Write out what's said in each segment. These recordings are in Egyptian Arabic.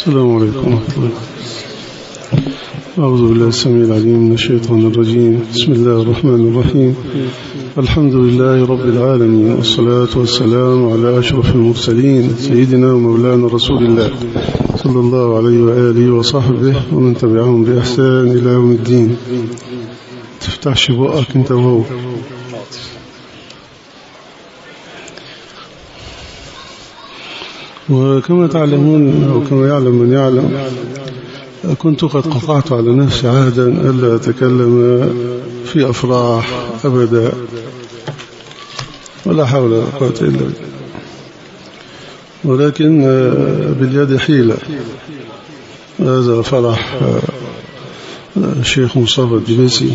السلام عليكم ورحمة الله أعوذ بالله السميع العليم من الشيطان الرجيم بسم الله الرحمن الرحيم الحمد لله رب العالمين والصلاة والسلام على أشرف المرسلين سيدنا ومولانا رسول الله صلى الله عليه وآله وصحبه ومن تبعهم بإحسان إلى يوم الدين تفتحش بقك انت وهو وكما تعلمون أو كما يعلم من يعلم كنت قد قطعت على نفسي عهدا ألا أتكلم في أفراح أبدا ولا حول ولا قوة إلا بالله ولكن باليد حيلة هذا فرح الشيخ مصطفى الدمسي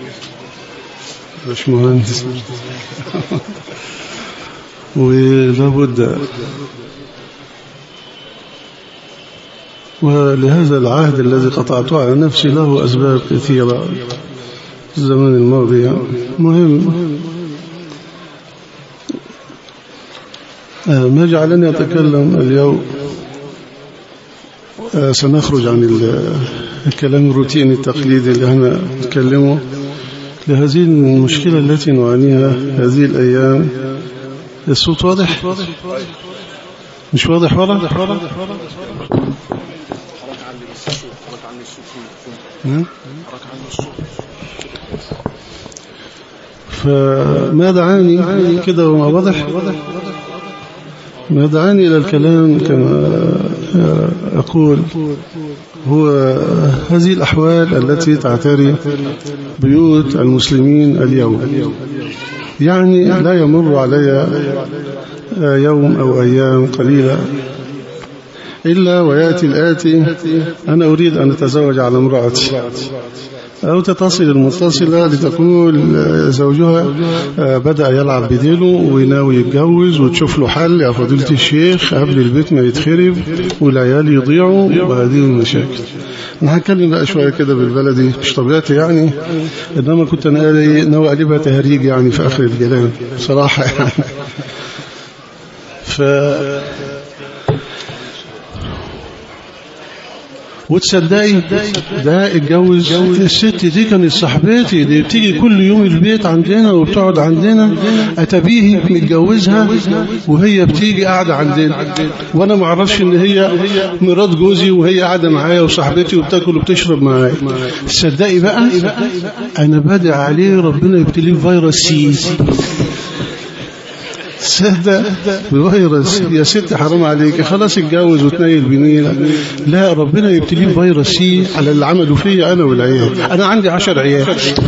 مش مهندس ولابد ولهذا العهد الذي قطعته على نفسي له أسباب كثيرة في الزمن الماضي مهم ما جعلني أتكلم اليوم سنخرج عن الكلام الروتيني التقليدي اللي احنا نتكلمه لهذه المشكلة التي نعانيها هذه الأيام الصوت واضح مش واضح واضح فما دعاني كده وما واضح ما دعاني إلى الكلام كما أقول هو هذه الأحوال التي تعتري بيوت المسلمين اليوم يعني لا يمر علي يوم أو أيام قليلة إلا ويأتي الآتي أنا أريد أن أتزوج على امرأتي أو تتصل المتصلة لتقول زوجها بدأ يلعب بديله ويناوي يتجوز وتشوف له حل يا فضيلة الشيخ قبل البيت ما يتخرب والعيال يضيعوا وهذه المشاكل أنا هتكلم بقى شوية كده بالبلدي مش طبيعتي يعني إنما كنت أنا ناوي أقلبها تهريج يعني في آخر الكلام بصراحة يعني ف وتصدقي ده اتجوز الست دي كانت صاحبتي دي بتيجي كل يوم البيت عندنا وبتقعد عندنا اتبيه متجوزها وهي بتيجي قاعده عندنا وانا ما اعرفش ان هي مرات جوزي وهي قاعده معايا وصاحبتي وبتاكل وبتشرب معايا تصدقي بقى انا بادئ عليه ربنا يبتليه فيروس سي صدق بفيروس يا ست حرام عليك خلاص اتجوز وتنيل بنيلة لا ربنا يبتليه فيروس سي على اللي عملوا فيا انا والعيال انا عندي عشر عيال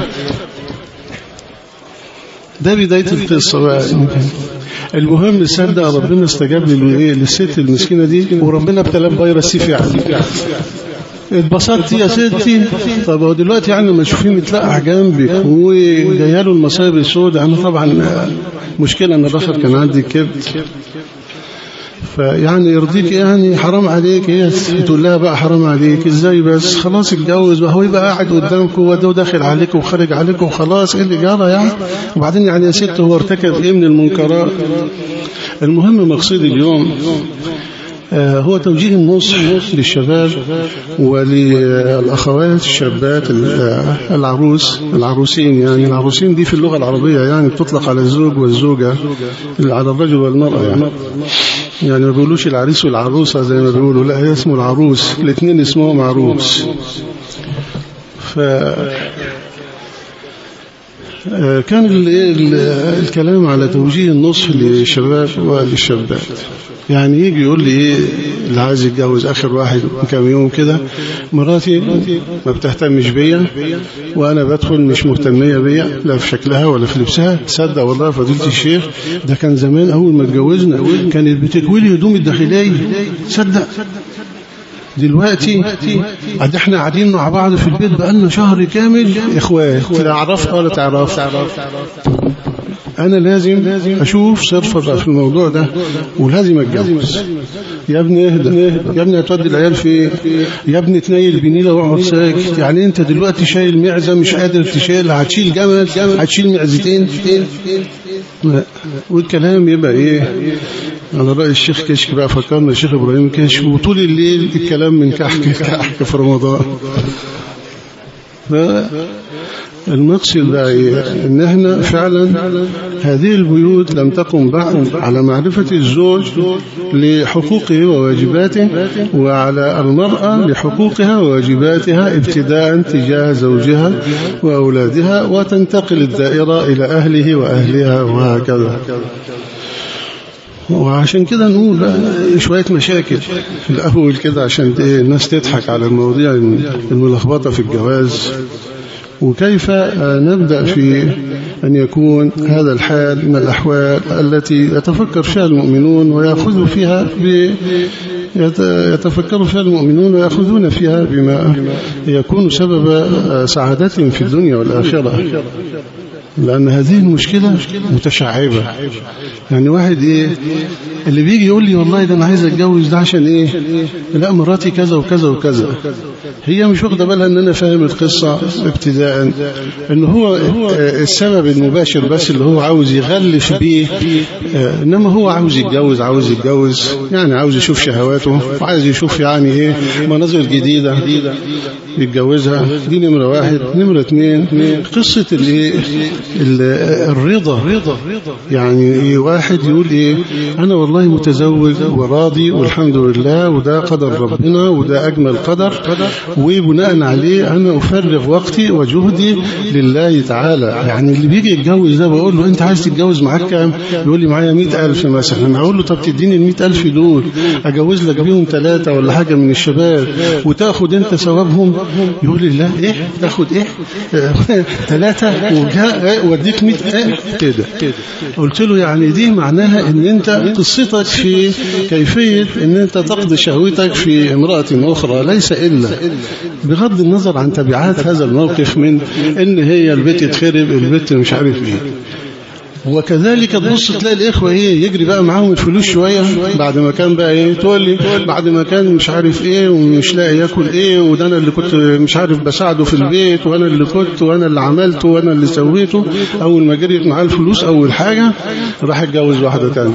ده بداية القصة بقى المهم صدق ربنا استجاب لي للست المسكينة دي وربنا ابتلاه بفيروس سي فعلا اتبسطت يا ستي طب هو دلوقتي يعني لما تشوفيه متلقح جنبك وجايه له المصايب السوداء انا طبعا مشكله ان البشر كان عندي كبد فيعني يرضيك يعني حرام عليك هي تقول لها بقى حرام عليك ازاي بس خلاص اتجوز وهو يبقى قاعد قدامكم وده داخل عليك وخارج عليك وخلاص ايه اللي جرى يعني وبعدين يعني يا ست هو ارتكب ايه من المنكرات المهم مقصدي اليوم هو توجيه النصح للشباب وللأخوات الشابات العروس العروسين يعني العروسين دي في اللغة العربية يعني بتطلق على الزوج والزوجة على الرجل والمرأة يعني يعني ما بيقولوش العريس والعروسة زي ما بيقولوا لا هي اسمه العروس الاثنين اسمهم عروس ف كان الكلام على توجيه النصح للشباب وللشابات يعني يجي يقول لي ايه اللي عايز يتجوز اخر واحد من كام يوم كده مراتي ما بتهتمش بيا وانا بدخل مش مهتميه بيا لا في شكلها ولا في لبسها تصدق والله فضيله الشيخ ده كان زمان اول ما اتجوزنا كانت بتكوي لي هدوم الداخليه تصدق دلوقتي قد احنا قاعدين مع بعض في البيت بقالنا شهر كامل اخوات لا عرفت ولا تعرف انا لازم اشوف صرفه بقى في الموضوع ده ولازم اتجوز يا ابني اهدى يا ابني هتودي العيال في يا ابني تنيل بنيله واقعد ساكت يعني انت دلوقتي شايل معزه مش قادر تشيل هتشيل جمل هتشيل معزتين والكلام يبقى ايه على رأي الشيخ كشك بقى فكرنا الشيخ إبراهيم كشك وطول الليل الكلام من كحك لكحك في رمضان المقصد بقى إيه؟ إن إحنا فعلا هذه البيوت لم تقم بعد على معرفة الزوج لحقوقه وواجباته وعلى المرأة لحقوقها وواجباتها ابتداء تجاه زوجها وأولادها وتنتقل الدائرة إلى أهله وأهلها وهكذا وعشان كده نقول بقى شوية مشاكل في الأول كده عشان إيه الناس تضحك على المواضيع الملخبطة في الجواز وكيف نبدأ في أن يكون هذا الحال من الأحوال التي يتفكر فيها المؤمنون ويأخذ فيها ب يتفكر فيها المؤمنون ويأخذون فيها بما يكون سبب سعادتهم في الدنيا والآخرة لأن هذه المشكلة متشعبة يعني واحد إيه اللي بيجي يقول لي والله ده أنا عايز أتجوز ده عشان إيه لا مراتي كذا وكذا وكذا هي مش واخدة بالها أن أنا فاهم القصة ابتداء أن هو السبب المباشر بس اللي هو عاوز يغلف بيه إنما هو عاوز يتجوز عاوز يتجوز يعني عاوز يشوف شهواته وعايز يشوف يعني إيه مناظر جديدة يتجوزها دي نمرة واحد نمرة اثنين قصة الايه الرضا يعني واحد يقول ايه انا والله متزوج وراضي والحمد لله وده قدر ربنا وده اجمل قدر وبناء عليه انا افرغ وقتي وجهدي لله تعالى يعني اللي بيجي يتجوز ده بقول له انت عايز تتجوز معاك كام يقول لي معايا مئة ألف مثلا اقول له طب تديني المئة ألف دول اجوز لك بيهم ثلاثة ولا حاجة من الشباب وتاخد انت ثوابهم يقول لي لا ايه تاخد ايه ثلاثة وجاء وديك 100 ايه كده قلت له يعني دي معناها ان انت قصتك في كيفية ان انت تقضي شهوتك في امرأة اخرى ليس الا بغض النظر عن تبعات هذا الموقف من ان هي البيت يتخرب البيت مش عارف ايه وكذلك تبص تلاقي الإخوة إيه يجري بقى معاهم الفلوس شوية بعد ما كان بقى إيه تقول لي بعد ما كان مش عارف إيه ومش لاقي ياكل إيه وده أنا اللي كنت مش عارف بساعده في البيت وأنا اللي كنت وأنا اللي عملته وأنا اللي سويته أول ما جريت معاه الفلوس أول حاجة راح اتجوز واحدة تانية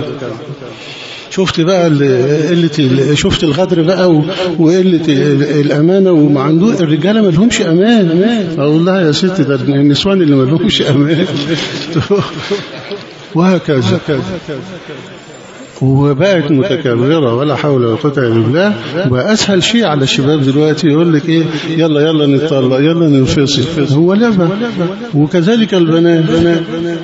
شفت بقى قلة شفت الغدر بقى وقلة الأمانة وما عنده الرجالة ما لهمش أمان أقول لها يا ست ده النسوان اللي ما لهمش أمان وهكذا وبقت متكررة ولا حول ولا قوة إلا بالله وأسهل شيء على الشباب دلوقتي يقول لك إيه يلا يلا نطلق يلا ننفصل هو لعبة وكذلك البنات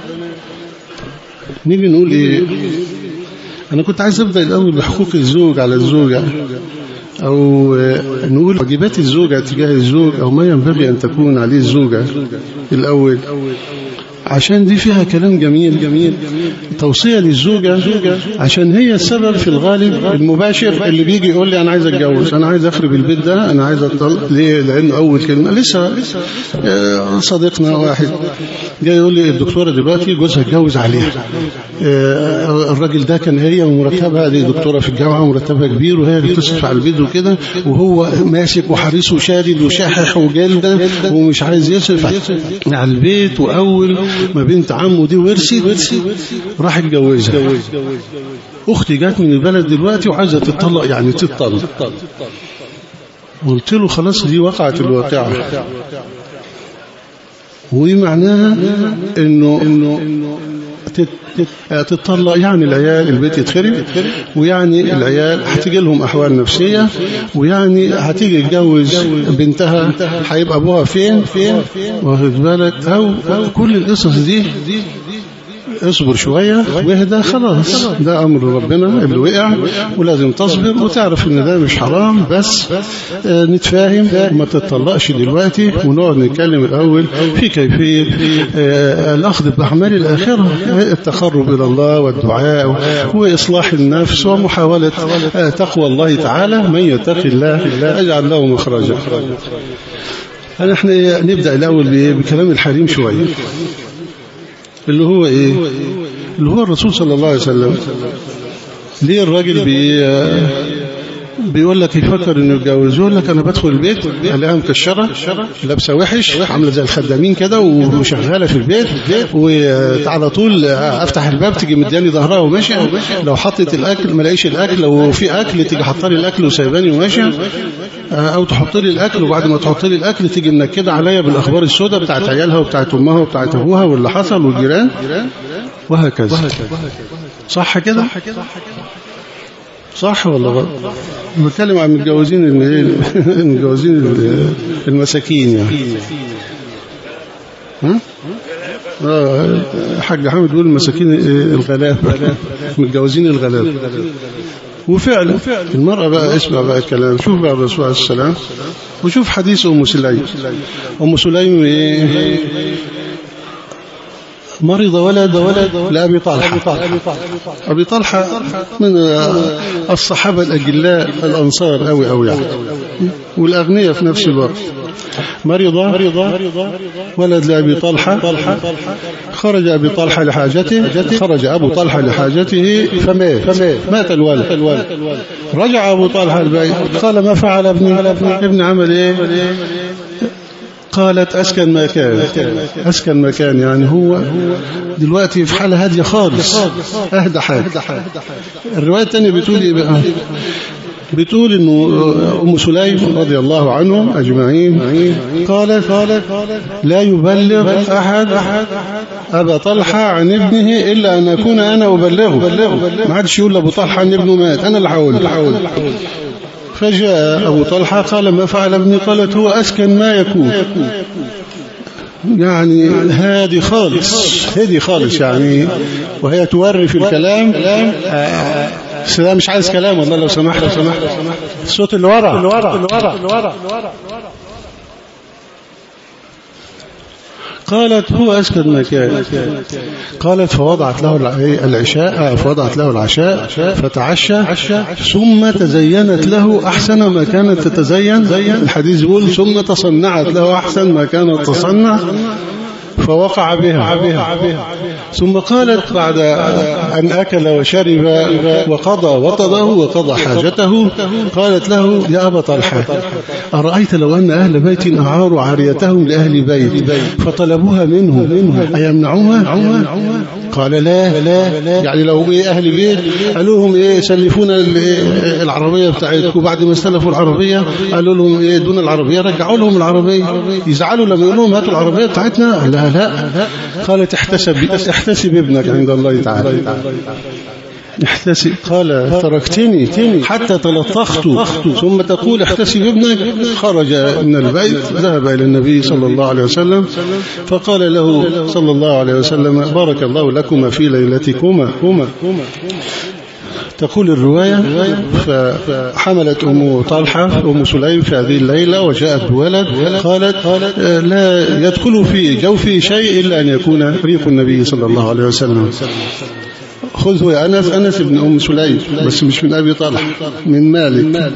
نيجي نقول إيه أنا كنت عايز أبدأ الأول بحقوق الزوج على الزوجة أو نقول واجبات الزوجة تجاه الزوج أو ما ينبغي أن تكون عليه الزوجة الأول عشان دي فيها كلام جميل جميل توصية للزوجة عشان هي السبب في الغالب المباشر اللي بيجي يقول لي أنا عايز أتجوز أنا عايز أخرب البيت ده أنا عايز أطلق ليه لأنه أول كلمة لسه صديقنا واحد جاي يقول لي الدكتورة دلوقتي جوزها اتجوز عليها الراجل ده كان هي ومرتبها دي دكتورة في الجامعة ومرتبها كبير وهي اللي بتصرف على البيت وكده وهو ماسك وحريص وشادد وشاحح وجلدة ومش عايز يصرف على البيت وأول ما بنت عمه دي ورثت راح اتجوزها اختي جات من البلد دلوقتي وعايزه تتطلق يعني تتطلق قلت له خلاص دي وقعت الواقعه ومعناها انه انه تتطلق يعني العيال البيت يتخرب ويعني العيال هتيجي لهم أحوال نفسية ويعني هتيجي تجوز بنتها هيبقى أبوها فين فين واخد بالك أو كل القصص دي اصبر شوية واهدى خلاص ده أمر ربنا اللي وقع ولازم تصبر وتعرف ان ده مش حرام بس آه نتفاهم وما تتطلقش دلوقتي ونقعد نتكلم الأول في كيفية آه الأخذ بأعمال الآخرة التقرب إلى الله والدعاء وإصلاح النفس ومحاولة آه تقوى الله تعالى من يتقي الله يجعل له مخرجا احنا نبدأ الأول بكلام الحريم شوية اللي هو ايه اللي هو الرسول صلى الله عليه وسلم ليه الراجل بي بيقول لك يفكر انه يتجوز يقول لك انا بدخل البيت الاقيها مكشره لابسه وحش عامله زي الخدامين كده وشغاله في البيت وعلى طول افتح الباب تيجي مدياني ظهرها وماشيه لو حطت الاكل ما لاقيش الاكل لو في اكل تيجي حاطه لي الاكل وسايباني وماشيه او تحط لي الاكل وبعد ما تحط لي الاكل تيجي منكده عليا بالاخبار السوداء بتاعت عيالها وبتاعت امها وبتاعت ابوها واللي حصل والجيران وهكذا صح كده صح ولا غلط بتكلم عن المتجوزين المتجوزين المساكين يعني ها اه حاج حامد بيقول المساكين الغلابه متجوزين الغلابه وفعلا المرأة بقى اسمع بقى الكلام شوف بقى الرسول عليه السلام وشوف حديث أم سليم أم سليم إيه مرض ولد ولد لأبي طلحة أبي طلحة من الصحابة الأجلاء الأنصار أوي أوي يعني والأغنياء في نفس الوقت مرض ولد لأبي طلحة خرج أبي طلحة لحاجته خرج أبو طلحة لحاجته فمات مات الولد رجع أبو طلحة البيت قال ما فعل ابني ابن عمل إيه قالت أسكن مكان أسكن مكان يعني هو دلوقتي في حالة هادية خالص أهدى حاجة الرواية الثانية بتقول إيه بقى بتقول انه ام سليم رضي الله عنهم اجمعين قالت لا يبلغ احد ابا طلحه عن ابنه الا ان اكون انا ابلغه ما حدش يقول لابو طلحه ان ابنه مات انا اللي هقول فجاء ابو طلحه قال ما فعل ابني قالت هو اسكن ما يكون يعني هادي خالص هادي خالص يعني وهي توري في الكلام سلام مش عايز كلام والله لو سمحت لو سمحت الصوت اللي ورا اللي ورا اللي ورا اللي ورا قالت هو أسكن مكان قالت فوضعت له العشاء فوضعت له العشاء فتعشى ثم تزينت له أحسن ما كانت تتزين الحديث يقول ثم تصنعت له أحسن ما كانت تصنع فوقع بها, بها ثم قالت بعد أن أكل وشرب وقضى وطده وقضى حاجته قالت له يا أبا طلحة أرأيت لو أن أهل بيت أعاروا عاريتهم لأهل بيت فطلبوها منه أيمنعوها قال لا يعني لو إيه أهل بيت قالوا لهم إيه سلفونا العربية بتاعتكم وبعد ما استلفوا العربية قالوا لهم إيه دون العربية رجعوا لهم العربية يزعلوا لما يقول لهم هاتوا العربية بتاعتنا لا لا قالت احتسب احتسب ابنك عند الله تعالى احتسب قال تركتني حتى تلطخت ثم تقول احتسب ابنك خرج من البيت ذهب إلى النبي صلى الله عليه وسلم فقال له صلى الله عليه وسلم بارك الله لكما في ليلتكما تقول الرواية فحملت أم طلحة أم سليم في هذه الليلة وجاءت بولد قالت لا يدخل في جوفي شيء إلا أن يكون ريق النبي صلى الله عليه وسلم خذه يا أنس أنس بن أم سليم بس مش من أبي طلحة من مالك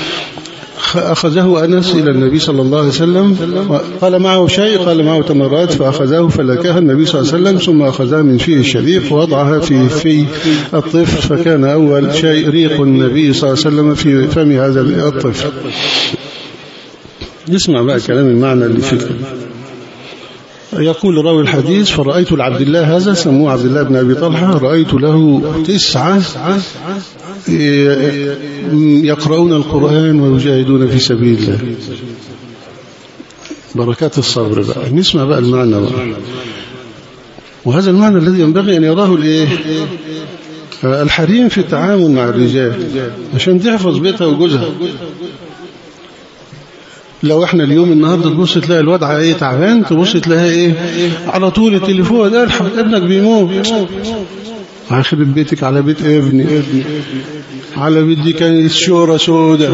أخذه أنس إلى النبي صلى الله عليه وسلم قال معه شيء قال معه تمرات فأخذه فلكها النبي صلى الله عليه وسلم ثم أخذها من فيه الشريف ووضعها في في الطفل فكان أول شيء ريق النبي صلى الله عليه وسلم في فم هذا الطفل نسمع بقى كلام المعنى اللي فيه يقول راوي الحديث فرأيت لعبد الله هذا سموه عبد الله بن أبي طلحة رأيت له تسعة يقرؤون القرآن ويجاهدون في سبيل الله بركات الصبر بقى نسمع بقى المعنى بقى وهذا المعنى الذي ينبغي أن يراه الإيه الحريم في التعامل مع الرجال عشان تحفظ بيتها وجوزها لو احنا اليوم النهاردة تبص تلاقي الوضع ايه تعبان تبص تلاقي ايه على طول التليفون ده ابنك بيموت عخرب بيتك على بيت ابني على بيت دي كانت شورة سودة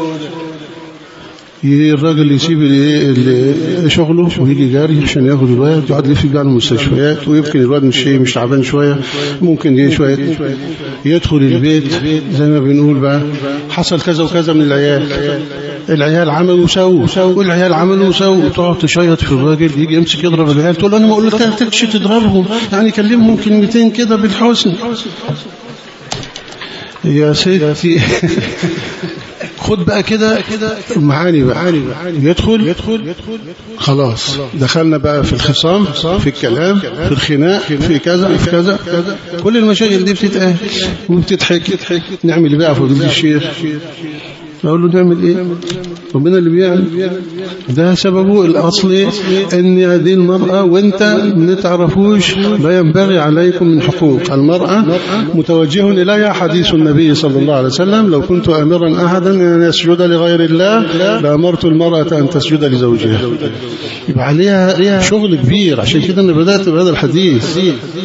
الراجل يسيب شغله ويجي جاري عشان ياخد الواد يقعد يلف بيه على المستشفيات ويمكن الواد مش مش تعبان شويه ممكن ايه شويه يدخل البيت زي ما بنقول بقى حصل كذا وكذا من العيال العيال عملوا وسووا والعيال عملوا وسووا تقعد تشيط في الراجل يجي يمسك يضرب العيال تقول انا ما قلتلكش تضربهم يعني كلمهم كلمتين كده بالحسن يا سيدي خد بقى كده معاني بقى يدخل يدخل خلاص دخلنا بقى في الخصام في الكلام في الخناق في كذا في كذا كل المشاكل دي بتتقال وبتضحك نعمل بقى فضيلة الشيخ أقول له نعمل إيه ربنا اللي بيعمل ده سببه الأصلي أن هذه المرأة وانت ما تعرفوش لا ينبغي عليكم من حقوق المرأة متوجه إليها حديث النبي صلى الله عليه وسلم لو كنت أمرا أحدا أن يسجد لغير الله لأمرت المرأة أن تسجد لزوجها يبقى عليها شغل كبير عشان كده أنا بدأت بهذا الحديث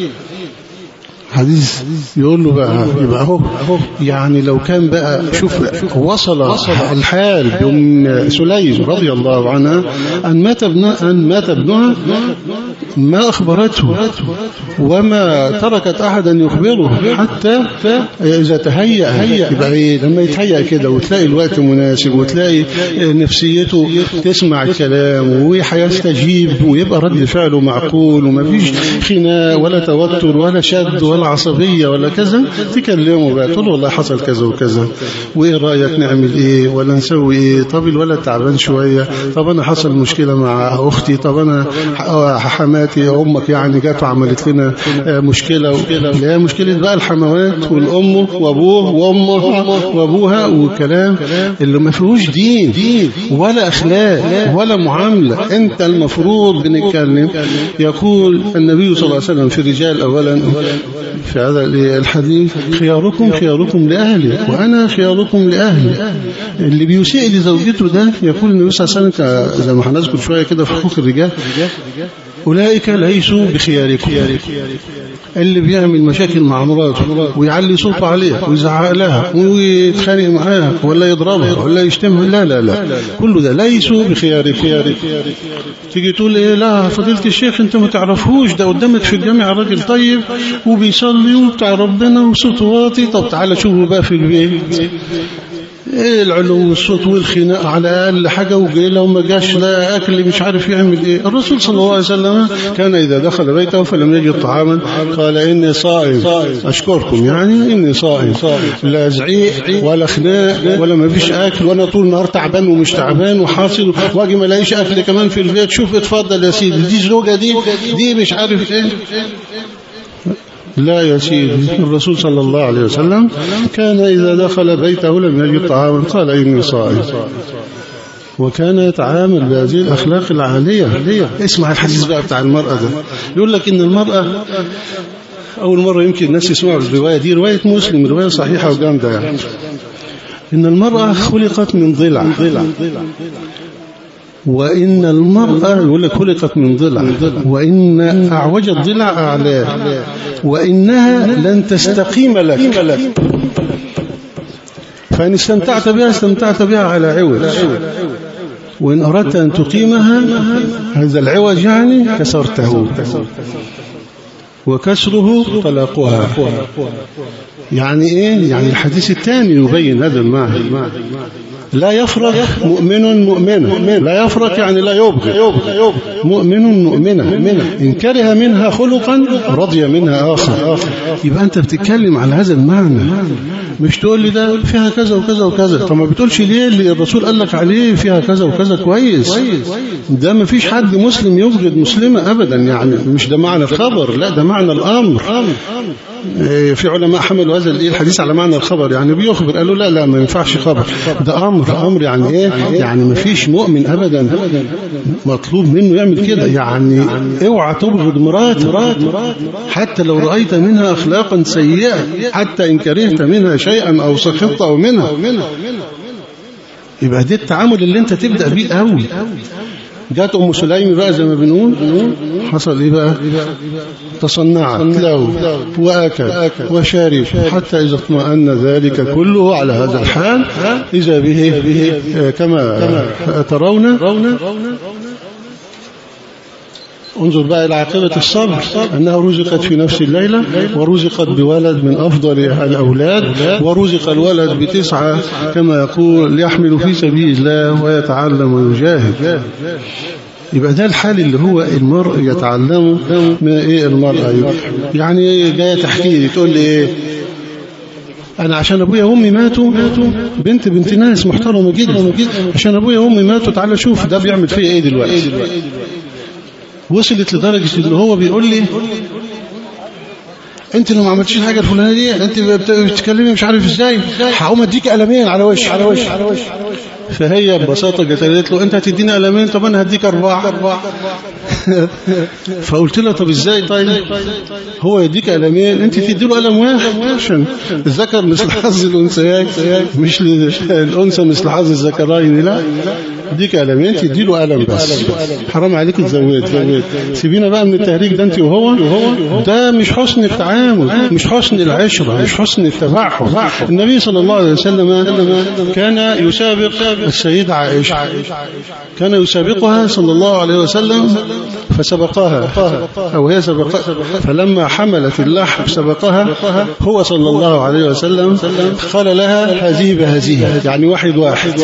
حديث يقول له بقى يبقى اهو يعني لو كان بقى شوف وصل الحال بأم سليم رضي الله عنها أن مات ابنها أن مات ابنها ما أخبرته وما تركت أحدا يخبره حتى إذا تهيأ هيأ يبقى إيه لما يتهيأ كده وتلاقي الوقت مناسب وتلاقي نفسيته تسمع الكلام وهيستجيب ويبقى رد فعله معقول وما فيش خناق ولا توتر ولا شد ولا عصبية ولا كذا تكلمه بقى تقول والله حصل كذا وكذا وإيه رأيك نعمل إيه ولا نسوي إيه طب الولد تعبان شوية طب أنا حصل مشكلة مع أختي طب أنا حماتي أمك يعني جات وعملت لنا مشكلة اللي هي مشكلة بقى الحموات والأم وأبوه وأمه وأبوها والكلام اللي ما فيهوش دين ولا أخلاق ولا معاملة أنت المفروض بنتكلم يقول النبي صلى الله عليه وسلم في الرجال أولا في هذا الحديث خياركم خياركم لأهلي وأنا خياركم لأهلي اللي بيسيء لزوجته ده يقول النبي صلى الله عليه وسلم زي ما هنذكر شوية كده في حقوق الرجال أولئك ليسوا بخياركم اللي بيعمل مشاكل مع مراته ويعلي صوته عليها ويزعق لها ويتخانق معاها ولا يضربها ولا يشتمها لا لا لا كل ده ليسوا بخياركم تيجي تقول ايه لا فضيلة الشيخ انت ما تعرفهوش ده قدامك في الجامع راجل طيب وبيصلي وبتاع ربنا وصوته واطي طب تعالى شوفه بقى في البيت ايه العلو والصوت والخناق على اقل حاجه وجاي لو ما جاش لا اكل مش عارف يعمل ايه الرسول صلى الله عليه وسلم كان اذا دخل بيته فلم يجد طعاما قال اني صائم اشكركم يعني اني صائم لا زعيق ولا خناق ولا ما فيش اكل وانا طول النهار تعبان ومش تعبان وحاصل واجي ما الاقيش اكل كمان في البيت شوف اتفضل يا سيدي دي زوجه دي دي مش عارف ايه لا يا سيدي الرسول صلى الله عليه وسلم كان إذا دخل بيته لم يجد طعاما قال إني صائم وكان يتعامل بهذه الأخلاق العالية اسمع الحديث بقى بتاع المرأة ده يقول لك إن المرأة أول مرة يمكن الناس يسمعوا الرواية دي رواية مسلم رواية صحيحة وجامدة يعني إن المرأة خلقت من ضلع وإن المرأة يقول لك خلقت من ضلع وإن أعوج الضلع أعلاه وإنها لن تستقيم لك فإن استمتعت بها استمتعت بها على عوج وإن أردت أن تقيمها هذا العوج يعني كسرته وكسره طلاقها يعني إيه يعني الحديث الثاني يبين هذا المعنى لا يفرق مؤمن مؤمنة لا يفرق يعني لا يبغي مؤمن مؤمنة إن كره منها خلقا رضي منها آخر يبقى أنت بتتكلم على هذا المعنى مش تقول لي ده فيها كذا وكذا وكذا طب ما بتقولش ليه اللي الرسول قال لك عليه فيها كذا وكذا كويس ده ما فيش حد مسلم يبغض مسلمة أبدا يعني مش ده معنى الخبر لا ده معنى الأمر في علماء حملوا هذا الحديث على معنى الخبر يعني بيخبر قالوا لا لا ما ينفعش خبر ده أمر أمر يعني إيه يعني ما فيش مؤمن أبدا مطلوب منه يعمل كده يعني اوعى تبغض مراتك حتى لو رأيت منها أخلاقا سيئة حتى إن كرهت منها شيئا أو سخطت أو منها يبقى ده التعامل اللي انت تبدأ بيه قوي جات أم سليم بقى زي ما بنقول حصل إيه بقى تصنعت له وأكل وشارب حتى إذا اطمأن ذلك كله على هذا الحال إذا به كما ترون انظر بقى إلى عاقبة الصبر أنها رزقت في نفس الليلة ورزقت بولد من أفضل الأولاد ورزق الولد بتسعة كما يقول يحمل في سبيل الله ويتعلم ويجاهد يبقى ده الحال اللي هو المرء يتعلمه من ايه المرأة يعني جاية تحكي لي تقول لي ايه انا عشان ابويا وامي ماتوا بنت بنت ناس محترمه جدا عشان ابويا وامي ماتوا تعالى شوف ده بيعمل فيا ايه دلوقتي وصلت لدرجه ان هو بيقول لي انت لو ما عملتيش الحاجه الفلانيه دي انت بتتكلمي مش عارف ازاي هقوم اديك قلمين على وش على وش على وش فهي ببساطه جت قالت له انت هتديني قلمين طب انا هديك اربعه فقلت لها طب ازاي طيب هو يديك قلمين انت تدي له قلم واحد عشان الذكر مثل حظ الانثيين مش الانثى مثل حظ الذكرين لا يديك قلمين تدي له قلم بس حرام عليك تزود زود سيبينا بقى من التهريج ده انت وهو ده مش حسن التعامل مش حسن العشره مش حسن التفاحم النبي صلى الله عليه وسلم كان يسابق السيدة عائشة كان يسابقها صلى الله عليه وسلم فسبقها أو هي سبقها فلما حملت اللحم سبقها هو صلى الله عليه وسلم قال لها هذه بهذه يعني واحد واحد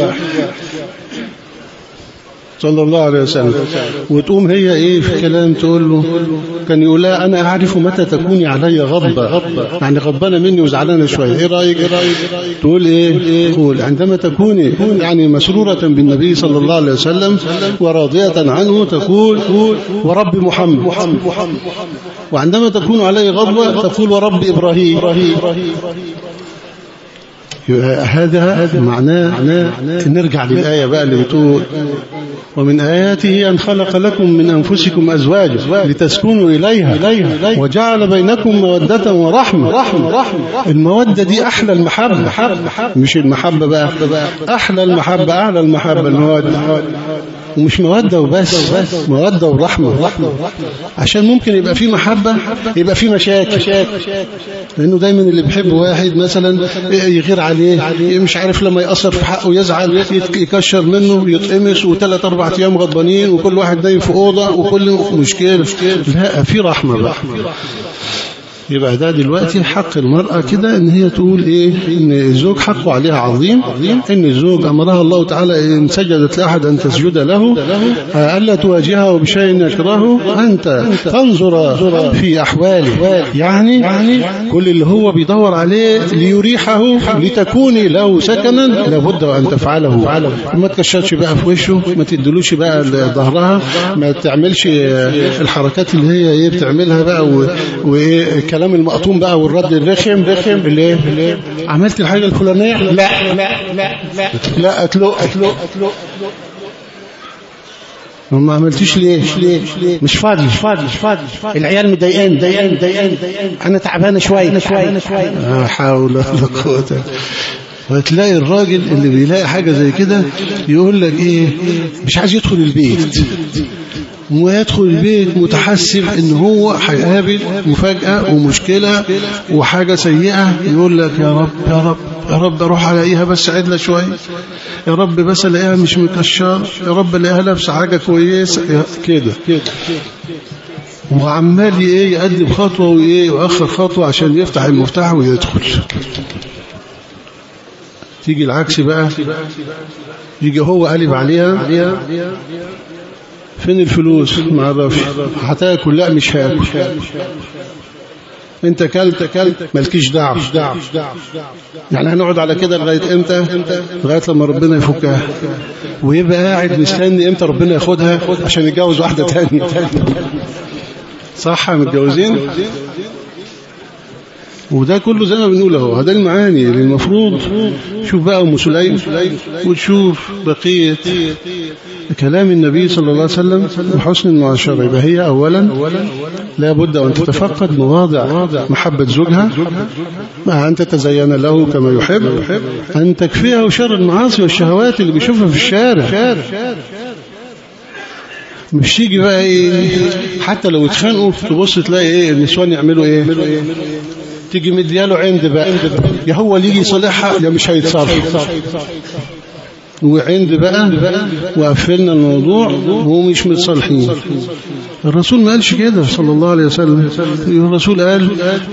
صلى الله عليه وسلم وتقوم هي ايه في كلام تقول له كان يقول لها انا اعرف متى تكوني علي غضبة يعني غضبانه مني وزعلانه شويه ايه رايك تقول ايه تقول عندما تكوني يعني مسروره بالنبي صلى الله عليه وسلم وراضيه عنه تقول ورب محمد وعندما تكون علي غضبه تقول ورب ابراهيم هذا معناه نرجع للآية بقى اللي بتقول ومن آياته أن خلق لكم من أنفسكم أزواجا لتسكنوا إليها وجعل بينكم مودة ورحمة المودة دي أحلى المحبة مش المحبة بقى أحلى المحبة أعلى المحبة المودة ومش مودة وبس مودة ورحمة عشان ممكن يبقى في محبة يبقى في مشاكل لأنه دايما اللي بيحب واحد مثلا يغير عليه مش عارف لما يأثر في حقه يزعل يكشر منه يتقمص وثلاث أربع أيام غضبانين وكل واحد نايم في أوضة وكل مشكلة لا في رحمة بقى يبقى ده دلوقتي حق المرأة كده ان هي تقول ايه ان الزوج حقه عليها عظيم ان الزوج امرها الله تعالى ان سجدت لاحد ان تسجد له الا تواجهه بشيء يكرهه انت تنظر في احواله يعني كل اللي هو بيدور عليه ليريحه لتكوني له سكنا لابد ان تفعله ما تكشرش بقى في وشه ما تدلوش بقى ظهرها ما تعملش الحركات اللي هي ايه بتعملها بقى وايه الكلام المقطوم بقى والرد الرخم رخم اللي اللي عملت الحاجه الفلانيه لا لا لا لا لا اتلق اتلق اتلق ما عملتيش ليه ليه مش فاضي مش فاضي مش فاضي العيال مضايقان مضايقان مضايقان انا تعبانه شويه شويه شويه لا حول ولا قوه وتلاقي الراجل اللي بيلاقي حاجة زي كده يقول لك ايه مش عايز يدخل البيت ويدخل البيت متحسب ان هو هيقابل مفاجأة ومشكلة وحاجة سيئة يقول لك يا رب يا رب يا رب اروح الاقيها بس عدلة شوية يا رب بس الاقيها مش مكشر يا رب الاقيها لابسة حاجة كويسة كده وعمال ايه يقدم خطوة وايه واخر خطوة عشان يفتح المفتاح ويدخل تيجي العكس بقى يجي هو قلب عليها فين الفلوس ما اعرفش هتاكل لا مش هاكل انت كلت كلت مالكيش دعوه يعني هنقعد على كده لغايه امتى لغايه لما ربنا يفكها ويبقى قاعد مستني امتى ربنا ياخدها عشان يتجوز واحده ثانيه صح متجوزين وده كله زي ما بنقول اهو هذا المعاني اللي المفروض شوف بقى ام سليم وتشوف بقيه كلام النبي صلى الله عليه وسلم وحسن المعاشره يبقى هي اولا لا بد ان تتفقد مواضع محبه زوجها مع ان تتزين له كما يحب ان تكفيه شر المعاصي والشهوات اللي بيشوفها في الشارع مش تيجي بقى ايه حتى لو اتخانقوا تبص تلاقي ايه النسوان يعملوا ايه تيجي مدياله عند بقى يا هو اللي يجي يصلحها يا مش هيتصرف وعند بقى وقفلنا الموضوع ومش متصالحين الرسول ما قالش كده صلى الله عليه وسلم الرسول قال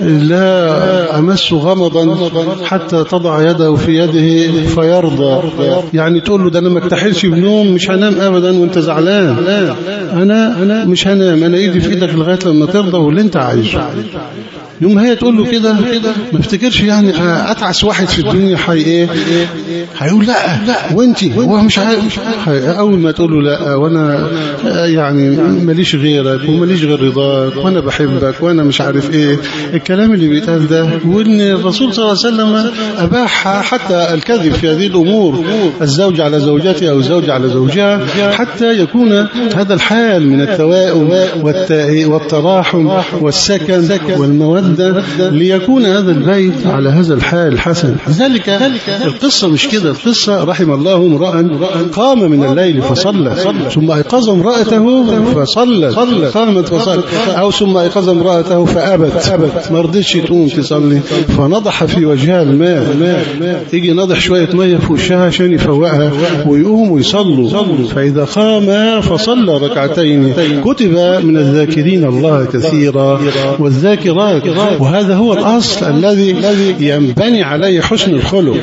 لا أمس غمضا حتى تضع يده في يده فيرضى يعني تقول له ده أنا ما اكتحلش بنوم مش هنام أبدا وانت زعلان أنا أنا مش هنام أنا إيدي في إيدك لغاية لما ترضى واللي انت عايزه يوم هي تقول له كده ما افتكرش يعني اتعس واحد في الدنيا حي ايه هيقول لا وانت هو مش عارف اول ما تقول له لا وانا يعني ماليش غيرك وماليش غير رضاك وانا بحبك وانا مش عارف ايه الكلام اللي بيتقال ده وان الرسول صلى الله عليه وسلم اباح حتى الكذب في هذه الامور الزوج على زوجته او الزوج على زوجها حتى يكون هذا الحال من التواؤم والتراحم والسكن والموده ليكون هذا البيت على هذا الحال الحسن ذلك القصة مش كده القصة رحم الله امرأ قام من الليل فصلى ثم أيقظ امرأته فصلى قامت فصلى أو ثم أيقظ امرأته فأبت ما رضيتش تقوم تصلي فنضح في وجهها الماء يجي نضح شوية مية في وشها عشان يفوقها ويقوم ويصلوا فإذا قام فصلى ركعتين كتب من الذاكرين الله كثيرا والذاكرات وهذا هو الأصل الذي ينبني عليه حسن الخلق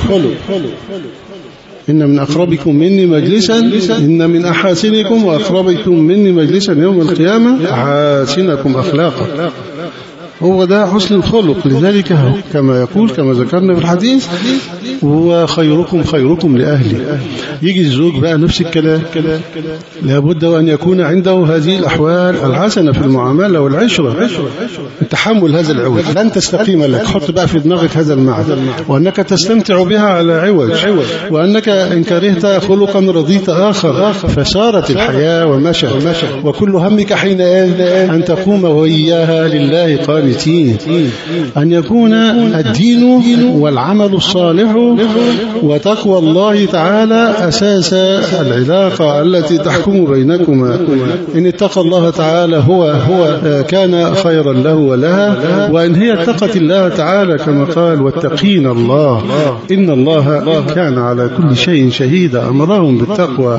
إن من أقربكم مني مجلسا إن من أحاسنكم وأقربكم مني مجلسا يوم القيامة أحاسنكم أخلاقا هو ده حسن الخلق لذلك كما يقول كما ذكرنا في الحديث هو خيركم خيركم لأهله يجي الزوج بقى نفس الكلام لابد أن يكون عنده هذه الأحوال الحسنة في المعاملة والعشرة تحمل هذا العوج لن تستقيم لك حط بقى في دماغك هذا المعنى وأنك تستمتع بها على عوج وأنك إن كرهت خلقا رضيت آخر فصارت الحياة ومشى وكل همك حين أن تقوم وإياها لله قانتين أن يكون الدين والعمل الصالح وتقوى الله تعالى أساس العلاقة التي تحكم بينكما إن اتقى الله تعالى هو هو كان خيرا له ولها وإن هي اتقت الله تعالى كما قال واتقين الله إن الله كان على كل شيء شهيدا أمرهم بالتقوى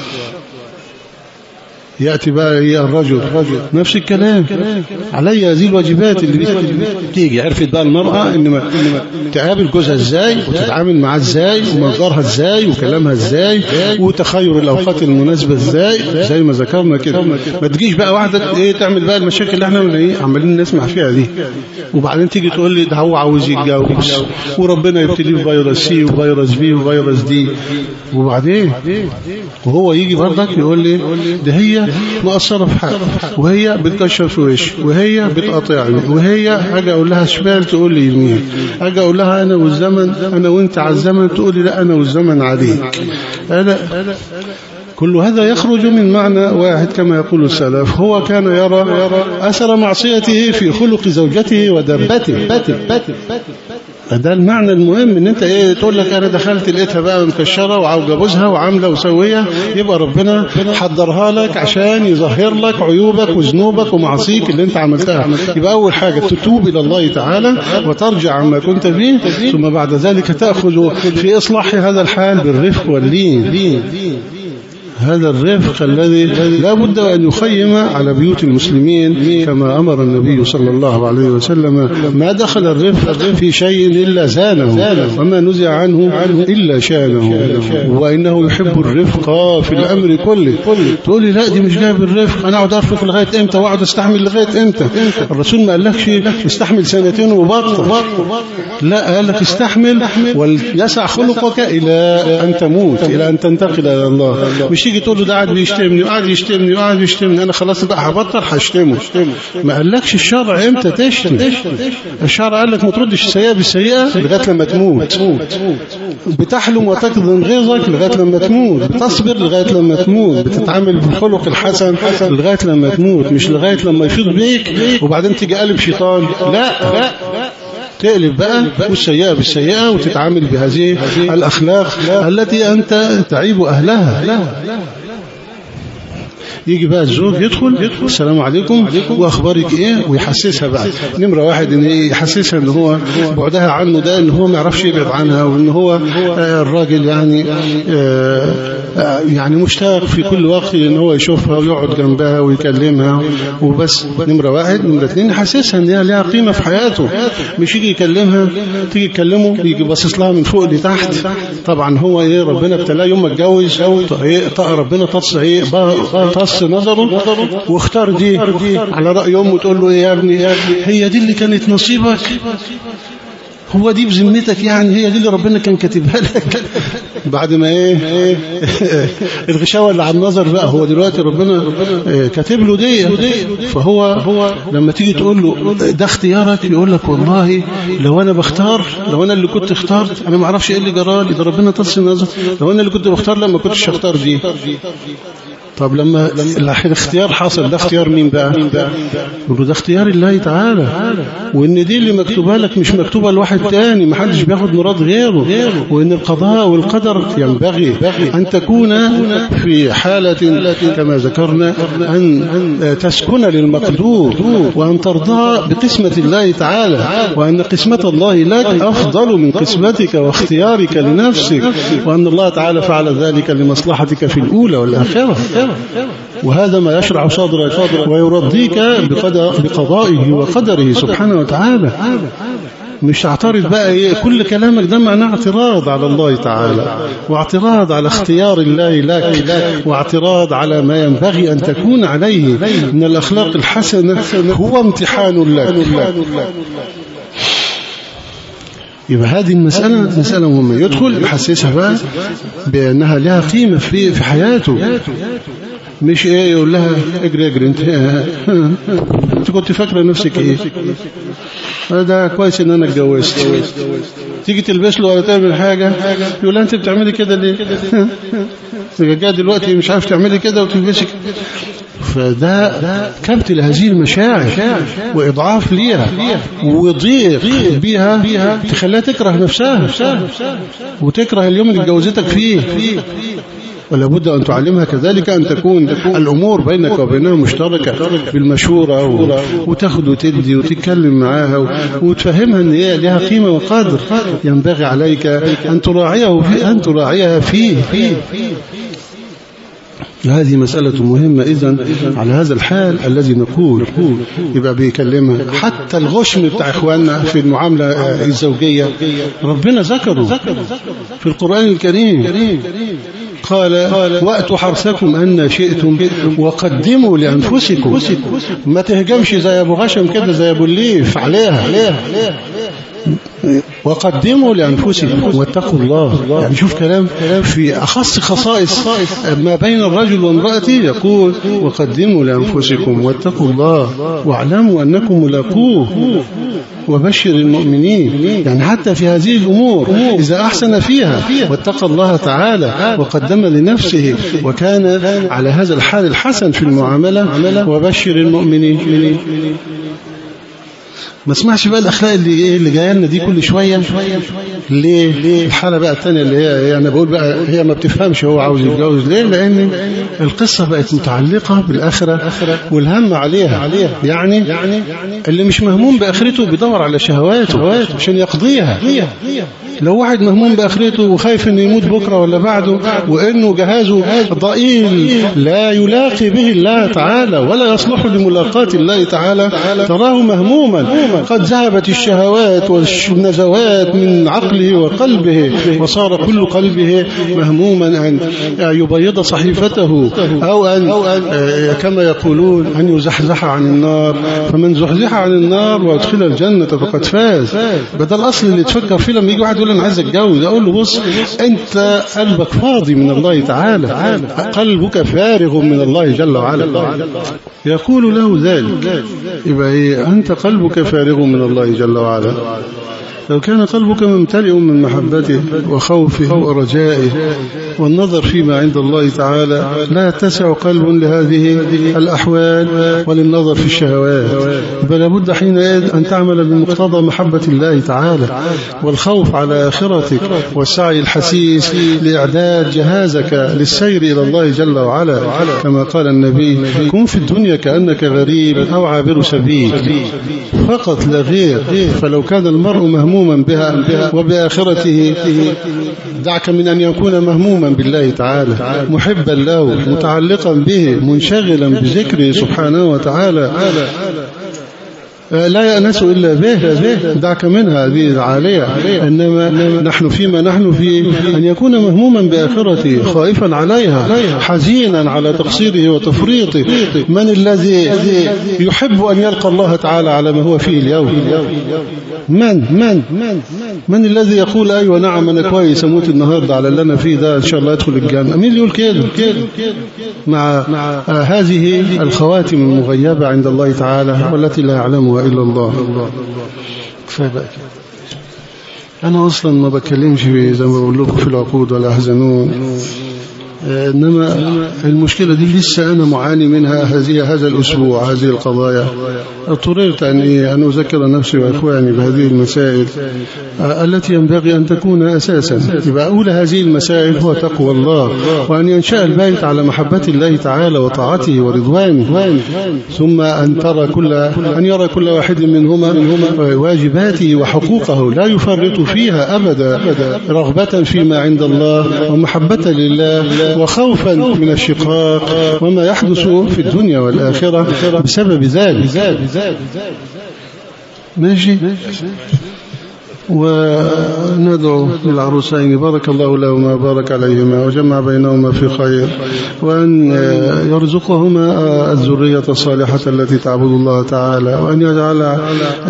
يأتي بقى هي الرجل نفس الكلام علي هذه الواجبات اللي تيجي عرفت بقى المرأة إن تقابل جوزها إزاي وتتعامل معاه إزاي ومنظرها إزاي وكلامها إزاي وتخير الأوقات المناسبة إزاي زي ما ذكرنا كده ما تجيش بقى واحدة إيه تعمل بقى المشاكل اللي احنا إيه عمالين نسمع فيها دي وبعدين تيجي تقول لي ده هو عاوز يتجوز وربنا يبتليه بفيروس سي وفيروس بي وفيروس دي وبعدين وهو يجي برضك يقول لي ده هي مقصرة في حق وهي بتكشر في وشي وهي بتقاطعني وهي اجي اقول لها شمال تقول لي يمين اجي اقول لها انا والزمن انا وانت على الزمن تقول لي لا انا والزمن عليك انا كل هذا يخرج من معنى واحد كما يقول السلف هو كان يرى أثر معصيته في خلق زوجته ودبته ده المعنى المهم ان انت ايه تقول لك انا دخلت لقيتها بقى مكشره وعوجبوزها وعامله وسويه يبقى ربنا حضرها لك عشان يظهر لك عيوبك وذنوبك ومعاصيك اللي انت عملتها يبقى اول حاجه تتوب الى الله تعالى وترجع عما كنت فيه ثم بعد ذلك تاخذ في اصلاح هذا الحال بالرفق واللين هذا الرفق الذي لا بد أن يخيم على بيوت المسلمين كما أمر النبي صلى الله عليه وسلم ما دخل الرفق في شيء إلا زانه وما نزع عنه إلا شانه وإنه يحب الرفق في الأمر كله تقول لي لا دي مش جايب الرفق أنا أقعد أرفق لغاية إمتى وأقعد أستحمل لغاية إمتى الرسول ما قالكش استحمل سنتين وبطل لا قال لك استحمل وليسع خلقك إلى أن تموت إلى أن تنتقل إلى الله مش تيجي تقول له ده قاعد بيشتمني وقاعد يشتمني وقاعد بيشتمني انا خلاص بقى هبطل هشتمه ما قالكش الشرع امتى تشتم الشرع قال لك ما تردش السيئه بالسيئه لغايه لما تموت بتحلم وتكظم غيظك لغايه لما تموت بتصبر لغايه لما تموت بتتعامل بالخلق الحسن لغايه لما تموت مش لغايه لما يفيض بيك وبعدين تيجي قلب شيطان لا لا تقلب بقى والسيئة بالسيئة وتتعامل بهذه الأخلاق التي أنت تعيب أهلها يجي بقى الزوج يدخل السلام عليكم واخبارك ايه ويحسسها بقى نمره واحد ان إيه؟ يحسسها ان هو بعدها عنه ده ان هو ما يعرفش يبعد عنها وان هو آه، الراجل يعني آه، آه، يعني مشتاق في كل وقت ان هو يشوفها ويقعد جنبها ويكلمها وبس نمره واحد نمره اثنين يحسسها ان هي ليها قيمه في حياته مش يجي يكلمها تيجي تكلمه يجي باصص لها من فوق لتحت طبعا هو ايه ربنا ابتلاه يوم ما اتجوز ايه طق ربنا طص ايه بقى طص نظره واختار دي على راي امه تقول له ايه يا ابني هي دي اللي كانت نصيبك هو دي بذمتك يعني هي دي اللي ربنا كان كاتبها لك بعد ما ايه, إيه الغشاوه اللي على النظر بقى هو دلوقتي ربنا إيه كاتب له دي فهو هو لما تيجي تقول له ده اختيارك يقول لك والله لو انا بختار لو انا اللي كنت اخترت انا ما اعرفش ايه اللي جرالي ده ربنا تصل النظر لو انا اللي كنت بختار لا ما كنتش هختار دي طب لما الاختيار حصل ده اختيار مين بقى يقولوا ده اختيار الله تعالى وان دي اللي مكتوبه لك مش مكتوبه لواحد تاني ما حدش بياخد مراد غيره وان القضاء والقدر ينبغي ان تكون في حالة كما ذكرنا ان تسكن للمقدور وان ترضى بقسمة الله تعالى وان قسمة الله لك افضل من قسمتك واختيارك لنفسك وان الله تعالى فعل ذلك لمصلحتك في الاولى والاخره وهذا ما يشرع صدرك ويرضيك بقضائه وقدره سبحانه وتعالى مش اعترض بقى ايه كل كلامك ده معناه اعتراض على الله تعالى واعتراض على اختيار الله لك واعتراض على ما ينبغي أن تكون عليه من الأخلاق الحسنة هو امتحان لك يبقى هذه المسألة مسألة مهمة يدخل يحسسها بقى بأنها لها قيمة في في حياته مش ايه يقول لها اجري اجري انت انت كنت فاكره نفسك ايه ده كويس ان انا اتجوزت تيجي تلبس له ولا تعمل حاجه يقول لها انت بتعملي كده ليه جايه دلوقتي مش عارف تعملي كده وتلبسي فده كبت لهذه المشاعر وإضعاف ليها وضيق بيها تخليها تكره نفسها وتكره اليوم اللي اتجوزتك فيه ولا بد أن تعلمها كذلك أن تكون الأمور بينك وبينها مشتركة بالمشورة وتاخد وتدي وتتكلم معاها وتفهمها أن هي لها قيمة وقدر ينبغي عليك أن تراعيه أن تراعيها فيه هذه مسألة مهمة إذا على هذا الحال الذي نقول يبقى بيكلمها حتى الغشم بتاع إخواننا في المعاملة الزوجية ربنا ذكره في القرآن الكريم قال وأتوا حرثكم أن شئتم وقدموا لأنفسكم ما تهجمش زي أبو غشم كده زي أبو الليف عليها وقدموا لأنفسكم واتقوا الله يعني شوف كلام في أخص خصائص ما بين الرجل وامرأته يقول وقدموا لأنفسكم واتقوا الله واعلموا أنكم ملاقوه وبشر المؤمنين يعني حتى في هذه الأمور إذا أحسن فيها واتقى الله تعالى وقدم لنفسه وكان على هذا الحال الحسن في المعاملة وبشر المؤمنين ما اسمعش بقى الاخلاق اللي ايه اللي جايه لنا دي كل شويه ليه ليه الحاله بقى الثانيه اللي هي انا بقول بقى هي ما بتفهمش هو عاوز يتجوز ليه لان القصه بقت متعلقه بالاخره والهم عليها يعني اللي مش مهموم باخرته بيدور على شهواته عشان يقضيها لو واحد مهموم باخرته وخايف انه يموت بكره ولا بعده وانه جهازه ضئيل لا يلاقي به الله تعالى ولا يصلح لملاقاه الله تعالى تراه مهموما قد ذهبت الشهوات والنزوات من عقله وقلبه وصار كل قلبه مهموما أن يبيض صحيفته أو أن كما يقولون أن يزحزح عن النار فمن زحزح عن النار وادخل الجنة فقد فاز بدل الأصل اللي تفكر فيه لما يجي واحد يقول أنا عايز أتجوز أقول له بص أنت قلبك فاضي من الله تعالى قلبك فارغ من الله جل وعلا يقول له ذلك يبقى إيه أنت قلبك فارغ من الله جل وعلا لو كان قلبك ممتلئ من محبته وخوفه ورجائه والنظر فيما عند الله تعالى لا يتسع قلب لهذه الأحوال وللنظر في الشهوات بل لابد حينئذ أن تعمل بمقتضى محبة الله تعالى والخوف على آخرتك والسعي الحسيس لإعداد جهازك للسير إلى الله جل وعلا كما قال النبي كن في الدنيا كأنك غريب أو عابر سبيل فقط لا غير فلو كان المرء مهموما بها وبآخرته دعك من أن يكون مهموما بالله تعالى محبا له متعلقا به منشغلا بذكره سبحانه وتعالى لا يأنس إلا به دعك منها هذه العالية إنما نحن فيما نحن في أن يكون مهموما بآخرته خائفا عليها حزينا على تقصيره وتفريطه من الذي يحب أن يلقى الله تعالى على ما هو فيه اليوم من من من من الذي يقول أيوة نعم أنا كويس أموت النهاردة على اللي أنا فيه ده إن شاء الله أدخل الجنة مين اللي يقول كده مع هذه الخواتم المغيبة عند الله تعالى والتي لا يعلمها إلا الله كفاية بقى أنا أصلا ما بكلمش زي ما بقول لكم في العقود ولا أحزنون إنما المشكلة دي لسه أنا معاني منها هذه هذا الأسبوع هذه القضايا اضطررت أن أن أذكر نفسي وإخواني بهذه المسائل التي ينبغي أن تكون أساسا يبقى أولى هذه المسائل هو تقوى الله وأن ينشأ البيت على محبة الله تعالى وطاعته ورضوانه ثم أن ترى كل أن يرى كل واحد منهما واجباته وحقوقه لا يفرط فيها أبدا رغبة فيما عند الله ومحبة لله وخوفا من الشقاق وما يحدث في الدنيا والآخرة بسبب ذلك ماشي وندعو للعروسين بارك الله لهما بارك عليهما وجمع بينهما في خير وأن يرزقهما الذرية الصالحة التي تعبد الله تعالى وأن يجعل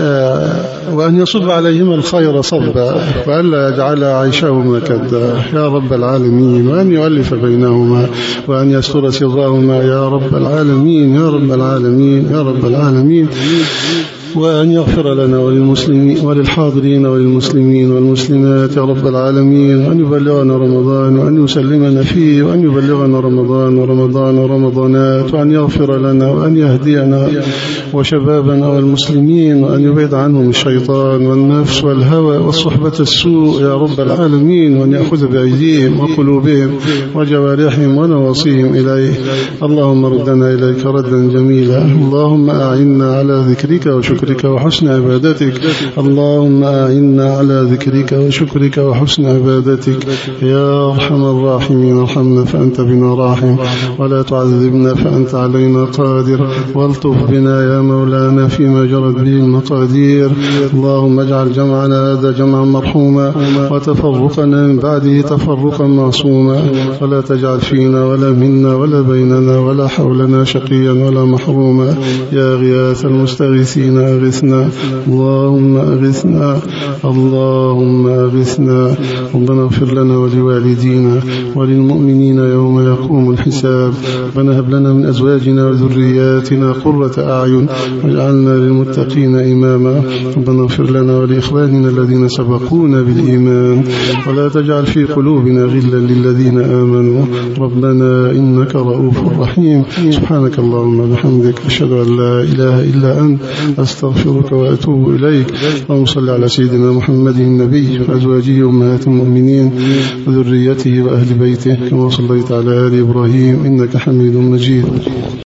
وأن يصب عليهما الخير صبا وألا يجعل عيشهما كدا يا رب العالمين وأن يؤلف بينهما وأن يستر سرهما يا رب العالمين يا رب العالمين يا رب العالمين وأن يغفر لنا وللمسلمين وللحاضرين وللمسلمين والمسلمات يا رب العالمين وأن يبلغنا رمضان وأن يسلمنا فيه وأن يبلغنا رمضان ورمضان ورمضانات وأن يغفر لنا وأن يهدينا وشبابنا والمسلمين وأن يبعد عنهم الشيطان والنفس والهوى والصحبة السوء يا رب العالمين وأن يأخذ بأيديهم وقلوبهم وجوارحهم ونواصيهم إليه اللهم ردنا إليك ردا جميلا اللهم أعنا على ذكرك وشكرك شكرك وحسن عبادتك اللهم أعنا على ذكرك وشكرك وحسن عبادتك يا أرحم الراحمين ارحمنا فأنت بنا راحم ولا تعذبنا فأنت علينا قادر والطف بنا يا مولانا فيما جرت به المقادير اللهم اجعل جمعنا هذا جمعا مرحوما وتفرقنا من بعده تفرقا معصوما ولا تجعل فينا ولا منا ولا بيننا ولا حولنا شقيا ولا محروما يا غياث المستغيثين أغثنا اللهم أغثنا اللهم أغثنا ربنا اغفر لنا ولوالدينا وللمؤمنين يوم يقوم الحساب ربنا هب لنا من أزواجنا وذرياتنا قرة أعين واجعلنا للمتقين إماما ربنا اغفر لنا ولإخواننا الذين سبقونا بالإيمان ولا تجعل في قلوبنا غلا للذين آمنوا ربنا إنك رؤوف رحيم سبحانك اللهم بحمدك أشهد أن لا إله إلا أنت أستغفرك وأتوب إليك اللهم صل على سيدنا محمد النبي وأزواجه أمهات المؤمنين وذريته وأهل بيته كما صليت على آل إبراهيم إنك حميد مجيد